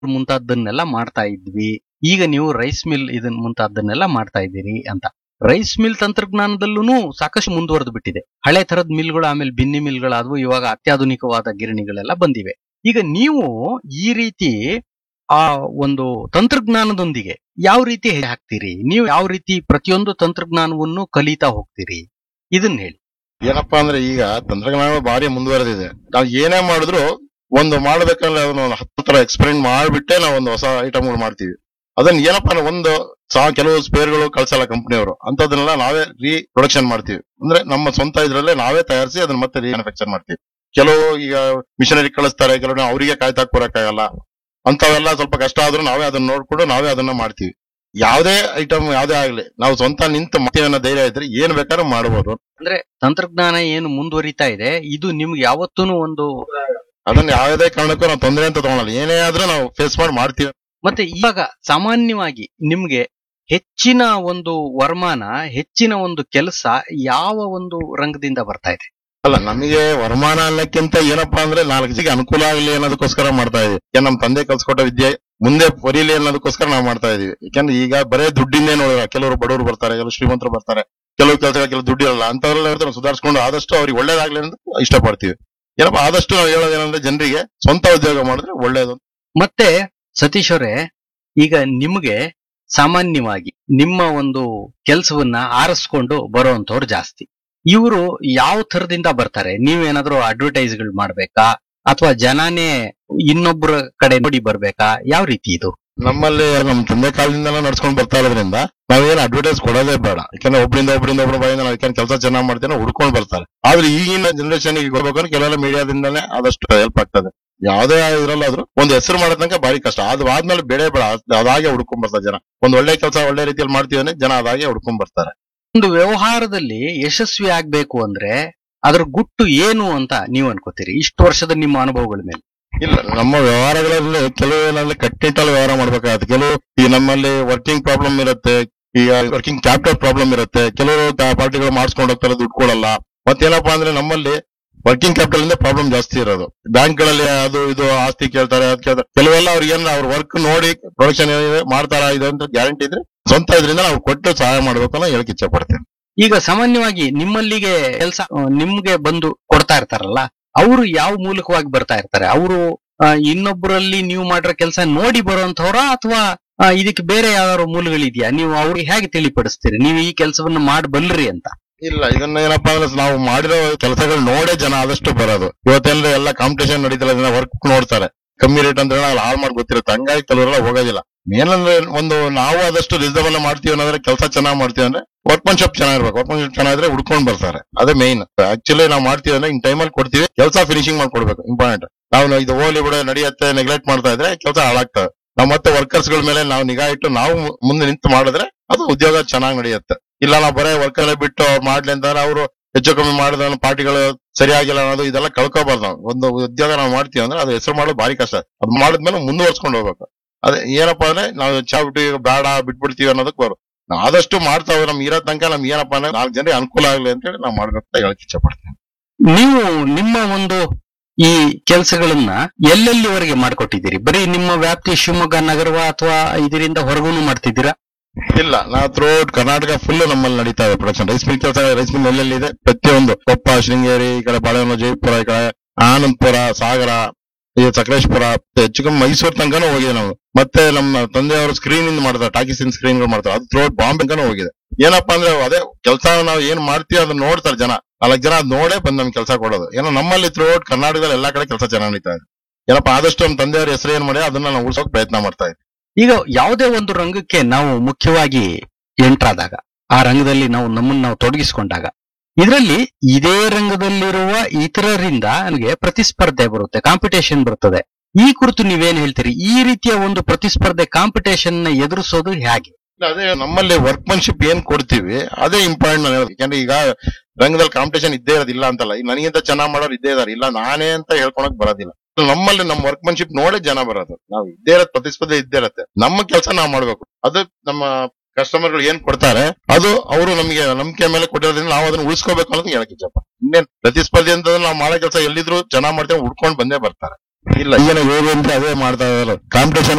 ಮುಂತಾದನ್ನೆಲ್ಲ ಮಾಡ್ತಾ ಇದ್ವಿ ಈಗ ನೀವು ರೈಸ್ ಮಿಲ್ ಇದನ್ ಮುಂತಾದನ್ನೆಲ್ಲ ಮಾಡ್ತಾ ಇದ್ದೀರಿ ಅಂತ ರೈಸ್ ಮಿಲ್ ತಂತ್ರಜ್ಞಾನದಲ್ಲೂ ಸಾಕಷ್ಟು ಮುಂದುವರೆದು ಬಿಟ್ಟಿದೆ ಹಳೆ ತರದ ಮಿಲ್ಗಳು ಆಮೇಲೆ ಬಿನ್ನಿ ಮಿಲ್ಗಳಾದವು ಇವಾಗ ಅತ್ಯಾಧುನಿಕವಾದ ಗಿರಣಿಗಳೆಲ್ಲ ಬಂದಿವೆ ಈಗ ನೀವು ಈ ರೀತಿ ಆ ಒಂದು ತಂತ್ರಜ್ಞಾನದೊಂದಿಗೆ ಯಾವ ರೀತಿ ಹೆಜ್ಜೆ ಹಾಕ್ತೀರಿ ನೀವು ಯಾವ ರೀತಿ ಪ್ರತಿಯೊಂದು ತಂತ್ರಜ್ಞಾನವನ್ನು ಕಲಿತಾ ಹೋಗ್ತೀರಿ ಇದನ್ನ ಹೇಳಿ ಏನಪ್ಪಾ ಅಂದ್ರೆ ಈಗ ತಂತ್ರಜ್ಞಾನ ಭಾರಿ ಮುಂದುವರೆದಿದೆ ನಾವು ಏನೇ ಮಾಡಿದ್ರು ಒಂದು ಮಾಡ್ಬೇಕಂದ್ರೆ ಅದನ್ನ ಒಂದು ಹತ್ತು ತರ ಎಕ್ಸ್ಪೆರಿಮೆಂಟ್ ಮಾಡ್ಬಿಟ್ಟೆ ನಾವು ಒಂದು ಹೊಸ ಐಟಮ್ಗಳು ಮಾಡ್ತೀವಿ ಅದನ್ನ ಏನಪ್ಪಾ ಅಂದ್ರೆ ಒಂದು ಸಾ ಕೆಲವು ಸ್ಪೇರ್ಗಳು ಕಳ್ಸಲ್ಲ ಕಂಪನಿಯವರು ಅಂತದನ್ನೆಲ್ಲ ನಾವೇ ರೀ ಪ್ರೊಡಕ್ಷನ್ ಮಾಡ್ತೀವಿ ಅಂದ್ರೆ ನಮ್ಮ ಸ್ವಂತ ಇದ್ರಲ್ಲೇ ನಾವೇ ತಯಾರಿಸಿ ಅದನ್ನ ಮತ್ತೆ ರೀ ಮ್ಯಾನುಫ್ಯಾಕ್ಚರ್ ಮಾಡ್ತೀವಿ ಕೆಲವು ಈಗ ಮಿಷನರಿ ಕಳಿಸ್ತಾರೆ ಕೆಲವು ಅವರಿಗೆ ಕಾಯ್ತಾಕ್ ಬರಕ್ಕಾಗಲ್ಲ ಅಂತವೆಲ್ಲ ಸ್ವಲ್ಪ ಕಷ್ಟ ಆದ್ರೂ ನಾವೇ ಅದನ್ನ ನೋಡ್ಕೊಂಡು ನಾವೇ ಅದನ್ನ ಮಾಡ್ತೀವಿ ಯಾವ್ದೇ ಐಟಮ್ ಯಾವ್ದೇ ಆಗ್ಲಿ ನಾವು ಸ್ವಂತ ನಿಂತು ಮಾಡ್ತೀವಿ ಅನ್ನೋ ಧೈರ್ಯ ಇದ್ರೆ ಏನ್ ಬೇಕಾದ್ರೂ ಮಾಡ್ಬೋದು ಅಂದ್ರೆ ತಂತ್ರಜ್ಞಾನ ಏನು ಮುಂದುವರಿತಾ ಇದೆ ಇದು ನಿಮ್ಗೆ ಯಾವತ್ತೂ ಒಂದು ಅದನ್ನ ಯಾವುದೇ ಕಾರಣಕ್ಕೂ ನಾವು ತೊಂದರೆ ಅಂತ ತಗೊಳಲ್ಲ ಏನೇ ಆದ್ರೂ ನಾವು ಫೇಸ್ ಮಾಡಿ ಮಾಡ್ತೀವಿ ಮತ್ತೆ ಇವಾಗ ಸಾಮಾನ್ಯವಾಗಿ ನಿಮ್ಗೆ ಹೆಚ್ಚಿನ ಒಂದು ವರಮಾನ ಹೆಚ್ಚಿನ ಒಂದು ಕೆಲಸ ಯಾವ ಒಂದು ರಂಗದಿಂದ ಬರ್ತಾ ಇದೆ ಅಲ್ಲ ನಮಗೆ ವರಮಾನ ಅನ್ನಕ್ಕಿಂತ ಏನಪ್ಪಾ ಅಂದ್ರೆ ನಾಲ್ಕು ಜನ ಅನುಕೂಲ ಆಗಲಿ ಅನ್ನೋದಕ್ಕೋಸ್ಕರ ಮಾಡ್ತಾ ಇದೀವಿ ಯಾಕೆ ನಮ್ ತಂದೆ ಕಲ್ಸ್ಕೊಟ್ಟ ವಿದ್ಯೆ ಮುಂದೆ ಬರೀಲಿ ಅನ್ನೋದಕ್ಕೋಸ್ಕರ ನಾವು ಮಾಡ್ತಾ ಇದೀವಿ ಯಾಕಂದ್ರೆ ಈಗ ಬರೇ ದುಡ್ಡಿಂದೇ ನೋಡಿಲ್ಲ ಕೆಲವರು ಬಡವರು ಬರ್ತಾರೆ ಕೆಲವರು ಶ್ರೀಮಂತರು ಬರ್ತಾರೆ ಕೆಲವು ಕೆಲಸ ಕೆಲವು ದುಡ್ಡು ಇರಲ್ಲ ಅಂತವರೆಲ್ಲ ಇರ್ತಾರೆ ಸುಧಾರಿಸ್ಕೊಂಡು ಆದಷ್ಟು ಅವ್ರಿಗೆ ಒಳ್ಳೇದಾಗ್ಲಿ ಅಂತ ಇಷ್ಟಪಡ್ತೀವಿ ಏನಪ್ಪ ಆದಷ್ಟು ನಾವು ಹೇಳೋದೇನಂದ್ರೆ ಜನರಿಗೆ ಸ್ವಂತ ಉದ್ಯೋಗ ಮಾಡಿದ್ರೆ ಒಳ್ಳೇದು ಮತ್ತೆ ಸತೀಶ್ ಅವರೇ ಈಗ ನಿಮ್ಗೆ ಸಾಮಾನ್ಯವಾಗಿ ನಿಮ್ಮ ಒಂದು ಕೆಲಸವನ್ನ ಆರಿಸ್ಕೊಂಡು ಬರುವಂತವ್ರು ಜಾಸ್ತಿ ಇವರು ಯಾವ ಥರದಿಂದ ಬರ್ತಾರೆ ನೀವೇನಾದ್ರೂ ಅಡ್ವರ್ಟೈಸ್ ಗಳು ಮಾಡ್ಬೇಕಾ ಅಥವಾ ಜನನೇ ಇನ್ನೊಬ್ಬರ ಕಡೆ ನೋಡಿ ಬರ್ಬೇಕಾ ಯಾವ ರೀತಿ ಇದು ನಮ್ಮಲ್ಲಿ ನಮ್ ತಂದೆ ಕಾಲದಿಂದನೂ ನಡ್ಸ್ಕೊಂಡ್ ಬರ್ತಾ ಇರೋದ್ರಿಂದ ನಾವೇನು ಅಡ್ವರ್ಟೈಸ್ ಕೊಡೋದೇ ಬೇಡ ಯಾಕಂದ್ರೆ ಒಬ್ಬರಿಂದ ಒಬ್ಬರಿಂದ ಒಬ್ಬರ ಬಾಯಿಂದ ನಾವು ಯಾಕಂದ್ರೆ ಕೆಲಸ ಚೆನ್ನಾಗಿ ಮಾಡ್ತೇನೆ ಹುಡ್ಕೊಂಡ್ ಬರ್ತಾರೆ ಆದ್ರೆ ಈಗಿನ ಜನರೇಷನ್ ಗೆ ಹೋಗ್ಬೇಕಂದ್ರೆ ಕೆಲವೆಲ್ಲ ಮೀಡಿಯಾದಿಂದನೇ ಆದಷ್ಟು ಹೆಲ್ಪ್ ಆಗ್ತದೆ ಯಾವ್ದೇ ಇರಲ್ಲಾದ್ರೂ ಒಂದು ಹೆಸರು ಮಾಡೋ ತನಕ ಭಾರಿ ಕಷ್ಟ ಅದು ಆದ್ಮೇಲೆ ಬೇಡ ಬೇಡ ಅದ್- ಅದಾಗೆ ಹುಡ್ಕೊಂಡ್ ಬರ್ತಾರೆ ಜನ ಒಂದ್ ಒಳ್ಳೆ ಕೆಲಸ ಒಳ್ಳೆ ರೀತಿಯಲ್ಲಿ ಮಾಡ್ತೀವಿ ಅಂದ್ರೆ ಜನ ಅದಾಗೆ ಹುಡ್ಕೊಂಡ್ ಬರ್ತಾರೆ ಒಂದು ವ್ಯವಹಾರದಲ್ಲಿ ಯಶಸ್ವಿ ಆಗ್ಬೇಕು ಅಂದ್ರೆ ಅದ್ರ ಗುಟ್ಟು ಏನು ಅಂತ ನೀವು ಅನ್ಕೋತೀರಿ ಇಷ್ಟು ವರ್ಷದ ನಿಮ್ಮ ಅನುಭವಗಳ ಮೇಲೆ ಇಲ್ಲ ನಮ್ಮ ವ್ಯವಹಾರಗಳಲ್ಲಿ ಕೆಲವು ಏನಾದ್ರೆ ಕಟ್ಟಿಟ್ಟಲ್ಲಿ ವ್ಯವಹಾರ ಮಾಡ್ಬೇಕಾಗುತ್ತೆ ಕೆಲವು ಈ ನಮ್ಮಲ್ಲಿ ವರ್ಕಿಂಗ್ ಪ್ರಾಬ್ಲಮ್ ಇರುತ್ತೆ ಈಗ ವರ್ಕಿಂಗ್ ಕ್ಯಾಪಿಟಲ್ ಪ್ರಾಬ್ಲಮ್ ಇರುತ್ತೆ ಕೆಲವರು ಪಾರ್ಟಿಗಳು ಮಾಡಿಸ್ಕೊಂಡು ಹೋಗ್ತಾರೆ ದುಡ್ಡು ಕೊಡಲ್ಲ ಮತ್ತೇನಪ್ಪಾ ಅಂದ್ರೆ ನಮ್ಮಲ್ಲಿ ವರ್ಕಿಂಗ್ ಕ್ಯಾಪಿಟಲ್ ಇಂದ ಪ್ರಾಬ್ಲಮ್ ಜಾಸ್ತಿ ಇರೋದು ಬ್ಯಾಂಕ್ ಗಳಲ್ಲಿ ಅದು ಇದು ಆಸ್ತಿ ಕೇಳ್ತಾರೆ ಅದ್ ಕೇಳ್ತಾರೆ ಕೆಲವೆಲ್ಲ ಅವ್ರಿಗೆ ಏನ್ ಅವ್ರ ವರ್ಕ್ ನೋಡಿ ಪ್ರೊಡಕ್ಷನ್ ಮಾಡ್ತಾರ ಇದು ಅಂತ ಗ್ಯಾರಂಟಿ ಇದ್ರೆ ಸ್ವಂತ ಇದರಿಂದ ನಾವು ಕೊಟ್ಟು ಸಹಾಯ ಮಾಡ್ಬೇಕು ಅನ್ನೋ ಹೇಳಕ್ ಇಚ್ಛೆ ಪಡ್ತೇನೆ ಈಗ ಸಾಮಾನ್ಯವಾಗಿ ನಿಮ್ಮಲ್ಲಿಗೆ ಕೆಲಸ ನಿಮ್ಗೆ ಬಂದು ಕೊಡ್ತಾ ಇರ್ತಾರಲ್ಲ ಅವರು ಯಾವ ಮೂಲಕವಾಗಿ ಬರ್ತಾ ಇರ್ತಾರೆ ಅವರು ಇನ್ನೊಬ್ಬರಲ್ಲಿ ನೀವು ಮಾಡಿರೋ ಕೆಲಸ ನೋಡಿ ಬರುವಂತವ್ರ ಅಥವಾ ಇದಕ್ಕೆ ಬೇರೆ ಯಾವ್ದಾದ್ರು ಮೂಲಗಳಿದ್ಯಾ ನೀವು ಅವ್ರಿಗೆ ಹೇಗೆ ತಿಳಿಪಡಿಸ್ತೀರಿ ನೀವು ಈ ಕೆಲಸವನ್ನ ಮಾಡಬಲ್ರಿ ಅಂತ ಇಲ್ಲ ಇದನ್ನ ಏನಪ್ಪಾ ಅಂದ್ರೆ ನಾವು ಮಾಡಿರೋ ಕೆಲಸಗಳು ನೋಡೇ ಜನ ಆದಷ್ಟು ಬರೋದು ಇವತ್ತೆಲ್ಲ ಎಲ್ಲ ಕಾಂಪಿಟೇಷನ್ ನಡೀತಲ್ಲ ವರ್ಕ್ ನೋಡ್ತಾರೆ ಕಮ್ಮಿ ರೇಟ್ ಅಂದ್ರೆ ನಾವು ಹಾಳು ಮಾಡಿ ಗೊತ್ತಿರುತ್ತೆ ಹಂಗಾಗಿ ಕೆಲವರೆಲ್ಲ ಹೋಗೋದಿಲ್ಲ ಏನಂದ್ರೆ ಒಂದು ನಾವು ಆದಷ್ಟು ರಿಸರ್ವ್ ಮಾಡ್ತೀವಿ ಅನ್ನೋದ್ರೆ ಕೆಲಸ ಚೆನ್ನಾಗಿ ಮಾಡ್ತೀವಿ ಅಂದ್ರೆ ವರ್ಕ್ಮನ್ಶಿಪ್ ಚೆನ್ನಾಗಿರ್ಬೇಕು ವರ್ಕ್ಮನ್ಶಿಪ್ ಚೆನ್ನಾಗಿದ್ರೆ ಹುಡ್ಕೊಂಡ್ ಬರ್ತಾರೆ ಅದೇ ಮೈನ್ ಆಕ್ಚುಲಿ ನಾವು ಮಾಡ್ತೀವಿ ಅಂದ್ರೆ ಇನ್ ಟೈಮಲ್ಲಿ ಕೊಡ್ತೀವಿ ಕೆಲಸ ಫಿನಿಶಿಂಗ್ ಮಾಡ್ಕೊಡ್ಬೇಕು ಇಂಪಾರ್ಟೆಂಟ್ ನಾವು ಇದು ಹೋಲಿ ಬಿಡ ನಡೆಯುತ್ತೆ ನೆಗ್ಲೆಕ್ಟ್ ಮಾಡ್ತಾ ಇದ್ರೆ ಕೆಲಸ ಹಾಳಾಗ್ತವೆ ನಾವು ಮತ್ತೆ ವರ್ಕರ್ಸ್ ಗಳ ಮೇಲೆ ನಾವು ನಿಗಾ ಇಟ್ಟು ನಾವು ಮುಂದೆ ನಿಂತು ಮಾಡಿದ್ರೆ ಅದು ಉದ್ಯೋಗ ಚೆನ್ನಾಗಿ ನಡೆಯುತ್ತೆ ಇಲ್ಲ ನಾವು ಬರೇ ವರ್ಕರ್ ಬಿಟ್ಟು ಅವ್ರು ಮಾಡ್ಲಿ ಅಂತಂದ್ರೆ ಅವರು ಹೆಚ್ಚು ಕಮ್ಮಿ ಮಾಡಿದ ಪಾರ್ಟಿಗಳು ಸರಿಯಾಗಿಲ್ಲ ಅನ್ನೋದು ಇದೆಲ್ಲ ಕಳ್ಕೊಬಾರ್ದು ನಾವು ಒಂದು ಉದ್ಯೋಗ ನಾವು ಮಾಡ್ತೀವಿ ಅಂದ್ರೆ ಅದು ಹೆಸರು ಮಾಡೋದು ಭಾರಿ ಕಷ್ಟ ಅದು ಮಾಡಿದ್ಮೇಲೆ ಮುಂದುವರ್ಸ್ಕೊಂಡು ಹೋಗ್ಬೇಕು ಅದೇ ಏನಪ್ಪಾ ಅಂದ್ರೆ ನಾವು ಚಾ ಬಿಟ್ಟು ಈಗ ಬೇಡ ಬಿಟ್ಬಿಡ್ತೀವಿ ಅನ್ನೋದಕ್ಕೆ ಬರು ನಾವು ಆದಷ್ಟು ಮಾಡ್ತಾ ಹೋದ್ರೆ ನಮ್ಗೆ ಇರೋ ತನಕ ನಮ್ಗೆ ಏನಪ್ಪಾ ಅಂದ್ರೆ ನಾಲ್ಕು ಜನರಿಗೆ ಅನುಕೂಲ ಆಗ್ಲಿ ಅಂತ ಹೇಳಿ ನಾವು ಮಾಡ್ಬೇಕು ಅಂತ ಹೇಳಕ್ ಇಚ್ಛೆ ಪಡ್ತೀನಿ ನೀವು ನಿಮ್ಮ ಒಂದು ಈ ಕೆಲಸಗಳನ್ನ ಎಲ್ಲೆಲ್ಲಿವರೆಗೆ ಮಾಡ್ಕೊಟ್ಟಿದ್ದೀರಿ ಬರೀ ನಿಮ್ಮ ವ್ಯಾಪ್ತಿ ಶಿವಮೊಗ್ಗ ನಗರವ ಅಥವಾ ಇದರಿಂದ ಹೊರಗೂನು ಮಾಡ್ತಿದ್ದೀರಾ ಇಲ್ಲ ನಾವು ಥ್ರೂಔಟ್ ಕರ್ನಾಟಕ ಫುಲ್ ನಮ್ಮಲ್ಲಿ ನಡೀತಾ ಇದೆ ಪ್ರೊಡಕ್ಷನ್ ರೈಸ್ ಮಿಲ್ ಕೆಲಸ ರೈಸ್ ಮಿಲ್ ಎಲ್ಲೆಲ್ಲಿ ಇದೆ ಪ್ರತಿಯೊಂದು ಕೊಪ್ಪ ಶೃಂಗೇರಿ ಈ ಕಡೆ ಬಾಳೆಹೊನ್ನ ಜಯಪುರ ಈ ಕಡೆ ಆನಂದಪುರ ಸಾಗರ ಈ ಸಕಲೇಶ್ಪುರ ಹೆಚ್ಚು ಕಮ್ಮಿ ಮೈಸೂರು ತನಕನೂ ಹೋಗಿದೆ ನಾವು ಮತ್ತೆ ನಮ್ಮ ತಂದೆಯವರು ಸ್ಕ್ರೀನ್ ಇಂದ ಮಾಡ್ತಾರೆ ಟಾಕೀಸ್ ಇನ್ ಸ್ಕ್ರೀನ್ ಗಳು ಮಾಡ್ತಾರೆ ಅದು ಥ್ರೂಔಟ್ ಬಾಂಬೆ ತನಕನೂ ಹೋಗಿದೆ ಏನಪ್ಪಾ ಅಂದ್ರೆ ಅದೇ ಕೆಲಸ ನಾವು ಏನ್ ಮಾಡ್ತೀವಿ ಅದನ್ನ ನೋಡ್ತಾರೆ ಜನ ನಾಲ್ಕು ಜನ ಅದ್ ನೋಡೇ ಬಂದ್ ನಮ್ಗೆ ಕೆಲಸ ಕೊಡೋದು ಏನೋ ನಮ್ಮಲ್ಲಿ ಥ್ರೂಔಟ್ ಕರ್ನಾಟಕದಲ್ಲಿ ಎಲ್ಲಾ ಕಡೆ ಕೆಲಸ ಚೆನ್ನಾಗಿ ನಡೀತಾ ಇದೆ ಏನಪ್ಪಾ ಆದಷ್ಟು ನಮ್ಮ ತಂದೆಯವ್ರ ಹೆಸರು ಏನ್ ಮಾಡಿ ಅದನ್ನ ನಾವು ಉಳಿಸೋಕೆ ಪ್ರಯತ್ನ ಮಾಡ್ತಾ ಇದ್ದೀವಿ ಈಗ ಯಾವುದೇ ಒಂದು ರಂಗಕ್ಕೆ ನಾವು ಮುಖ್ಯವಾಗಿ ಎಂಟ್ರಾದಾಗ ಆ ರಂಗದಲ್ಲಿ ನಾವು ನಮ್ಮನ್ನು ನಾವು ತೊಡಗಿಸಿಕೊಂಡಾಗ ಇದರಲ್ಲಿ ಇದೇ ರಂಗದಲ್ಲಿರುವ ಇತರರಿಂದ ನನಗೆ ಪ್ರತಿಸ್ಪರ್ಧೆ ಬರುತ್ತೆ ಕಾಂಪಿಟೇಷನ್ ಬರ್ತದೆ ಈ ಕುರಿತು ನೀವೇನ್ ಹೇಳ್ತೀರಿ ಈ ರೀತಿಯ ಒಂದು ಪ್ರತಿಸ್ಪರ್ಧೆ ಕಾಂಪಿಟೇಷನ್ ನ ಎದುರಿಸೋದು ಹೇಗೆ ಇಲ್ಲ, ಅದೇ ನಮ್ಮಲ್ಲಿ ವರ್ಕ್ಮನ್ಶಿಪ್ ಏನ್ ಕೊಡ್ತೀವಿ ಅದೇ ಇಂಪಾರ್ಟೆಂಟ್ ನಾನು ಹೇಳೋದು ಯಾಕಂದ್ರೆ ಈಗ ರಂಗದಲ್ಲಿ ಕಾಂಪಿಟೇಷನ್ ಇದ್ದೇ ಇರೋದಿಲ್ಲ ಅಂತಲ್ಲ ಈಗ ನನಗಿಂತ ಚೆನ್ನಾಗಿ ಮಾಡೋರು ಇದ್ದೇ ಇದಾರೆ ಇಲ್ಲ ನಾನೇ ಅಂತ ಹೇಳ್ಕೊಳಕ್ ಬರೋದಿಲ್ಲ ನಮ್ಮಲ್ಲಿ ನಮ್ಮ ವರ್ಕ್ಮನ್ಶಿಪ್ ನೋಡೇ ಜನ ಬರೋದು ನಾವು ಇದ್ದೇ ಇರೋದು ಪ್ರತಿಸ್ಪರ್ಧೆ ಇದ್ದೇ ಇರತ್ತೆ ನಮ್ಮ ಕೆಲಸ ನಾವು ಮಾಡ್ಬೇಕು ಅದು ನಮ್ಮ ಕಸ್ಟಮರ್ಗಳು ಏನ್ ಕೊಡ್ತಾರೆ ಅದು ಅವರು ನಮಗೆ ನಂಬಿಕೆ ಮೇಲೆ ಕೊಟ್ಟಿರೋದ್ರಿಂದ ನಾವು ಅದನ್ನ ಉಳಿಸ್ಕೋಬೇಕು ಅನ್ನೋದು ಹೇಳಕ್ ಇಚ್ಛಪ್ಪ ಇನ್ನೇನ್ ಪ್ರತಿಸ್ಪರ್ಧೆ ಅಂತಂದ್ರೆ ನಾವು ಮಾಡೋ ಕೆಲಸ ಎಲ್ಲಿದ್ರು ಚೆನ್ನಾಗಿ ಮಾಡ್ತೇವೆ ಹುಡ್ಕೊಂಡು ಬಂದೇ ಬರ್ತಾರೆ ಇಲ್ಲ ಈಗಿನ ಯುವ ಅಂದ್ರೆ ಅದೇ ಮಾಡ್ತಾ ಇದಾರೆ ಕಾಂಪಿಟೇಷನ್